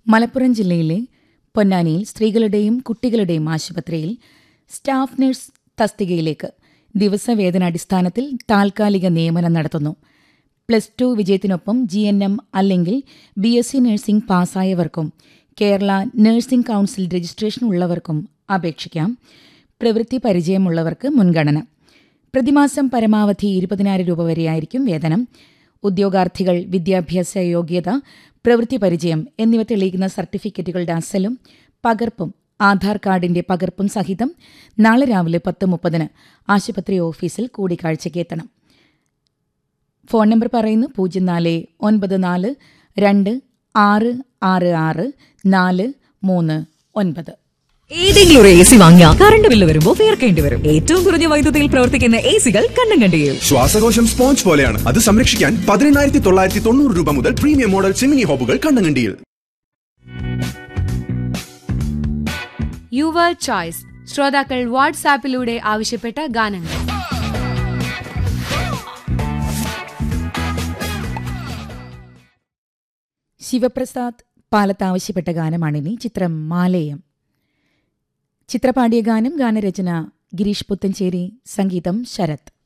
മലപ്പുറം ജില്ലയിലെ പൊന്നാനിയിൽ സ്ത്രീകളുടെയും കുട്ടികളുടെയും ആശുപത്രിയിൽ സ്റ്റാഫ് നഴ്സ് തസ്തികയിലേക്ക് ദിവസവേതനാടിസ്ഥാനത്തിൽ താൽക്കാലിക നിയമനം നടത്തുന്നു പ്ലസ് ടു വിജയത്തിനൊപ്പം ജി എൻ എം അല്ലെങ്കിൽ ബി എസ് സി നഴ്സിംഗ് പാസ്സായവർക്കും കേരള നഴ്സിംഗ് കൗൺസിൽ രജിസ്ട്രേഷൻ ഉള്ളവർക്കും അപേക്ഷിക്കാം പ്രവൃത്തി പരിചയമുള്ളവർക്ക് മുൻഗണന പ്രതിമാസം പരമാവധി ഇരുപതിനായിരം രൂപ വരെയായിരിക്കും വേതനം ഉദ്യോഗാർത്ഥികൾ വിദ്യാഭ്യാസ യോഗ്യത പ്രവൃത്തി പരിചയം എന്നിവ തെളിയിക്കുന്ന സർട്ടിഫിക്കറ്റുകളുടെ അസലും പകർപ്പും ആധാർ കാർഡിന്റെ പകർപ്പും സഹിതം നാളെ രാവിലെ പത്ത് മുപ്പതിന് ആശുപത്രി ഓഫീസിൽ കൂടിക്കാഴ്ചയ്ക്ക് എത്തണം ഫോൺ നമ്പർ പറയുന്നു പൂജ്യം നാല് ഒൻപത് നാല് രണ്ട് ആറ് ആറ് ആറ് നാല് മൂന്ന് ഒൻപത് ഏതെങ്കിലും ഒരു എ സി വാങ്ങിയാൽ കറണ്ട് ബില്ല് വരുമ്പോൾ തീർക്കേണ്ടി വരും ഏറ്റവും കുറഞ്ഞ വൈദ്യുതിയിൽ പ്രവർത്തിക്കുന്ന എ സികൾ കണ്ണും കണ്ടിയും ശ്വാസകോശം സ്പോഞ്ച് പോലെയാണ് അത് സംരക്ഷിക്കാൻ പതിനെണ്ണായിരത്തി തൊള്ളായിരത്തി തൊണ്ണൂറ് രൂപ മുതൽ പ്രീമിയം മോഡൽ ചിമ്മിനി ഹോബുകൾ കണ്ണങ്കണ്ടിയിൽ യുവർ ചോയ്സ് ശ്രോതാക്കൾ വാട്സാപ്പിലൂടെ ആവശ്യപ്പെട്ട ഗാനങ്ങൾ ശിവപ്രസാദ് പാലത്ത് ആവശ്യപ്പെട്ട ഗാനമാണിനി ചിത്രം മാലേയം ചിത്രപാടിയ ഗാനം ഗാനരചന ഗിരീഷ് പുത്തഞ്ചേരി സംഗീതം ശരത്